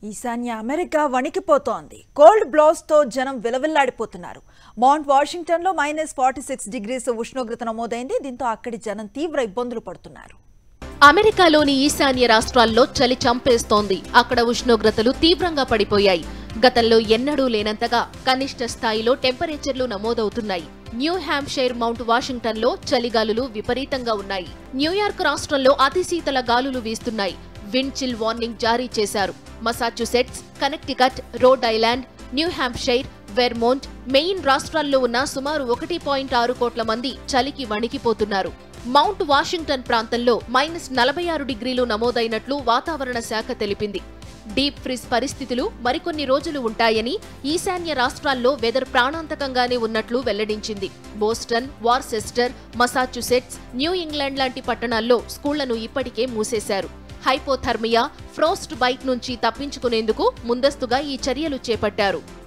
ఈశాన్య America వణికిపోతోంది cold blast తో జనం విలవిల్లాడిపోతున్నారు మౌంట్ వాషింగ్టన్ లో మైనస్ ఫార్టీ సిక్స్ డిగ్రీస్ ఉష్ణోగ్రత నమోదైంది దీంతో అక్కడి జనం తీవ్ర ఇబ్బందులు పడుతున్నారు అమెరికాలోని ఈశాన్య రాష్ట్రాల్లో చలి చంపేస్తోంది అక్కడ ఉష్ణోగ్రతలు తీవ్రంగా పడిపోయాయి గతంలో ఎన్నడూ లేనంతగా కనిష్ట స్థాయిలో టెంపరేచర్లు నమోదవుతున్నాయి న్యూ హ్యాంప్షైర్ మౌంట్ వాషింగ్టన్లో చలిగాలులు విపరీతంగా ఉన్నాయి న్యూయార్క్ రాష్ట్రంలో అతి శీతల గాలులు వీస్తున్నాయి విండ్ చిల్ వార్నింగ్ జారీ చేశారు Massachusetts Connecticut Rhode Island New Hampshire Vermont Maine రాష్ట్రాల్లో ఉన్న సుమారు ఒకటి పాయింట్ ఆరు కోట్ల మంది చలికి వణికిపోతున్నారు మౌంట్ వాషింగ్టన్ ప్రాంతంలో మైనస్ నలభై ఆరు డిగ్రీలు నమోదైనట్లు వాతావరణ శాఖ తెలిపింది డీప్ ఫ్రిజ్ పరిస్థితులు మరికొన్ని రోజులు ఉంటాయని ఈశాన్య రాష్ట్రాల్లో వెదర్ ప్రాణాంతకంగానే ఉన్నట్లు వెల్లడించింది Boston Worcester Massachusetts New England లాంటి పట్టణాల్లో స్కూళ్లను ఇప్పటికే మూసేశారు హైపోథర్మియా ఫ్రోస్ట్ బైట్ నుంచి తప్పించుకునేందుకు ముందస్తుగా ఈ చర్యలు చేపట్టారు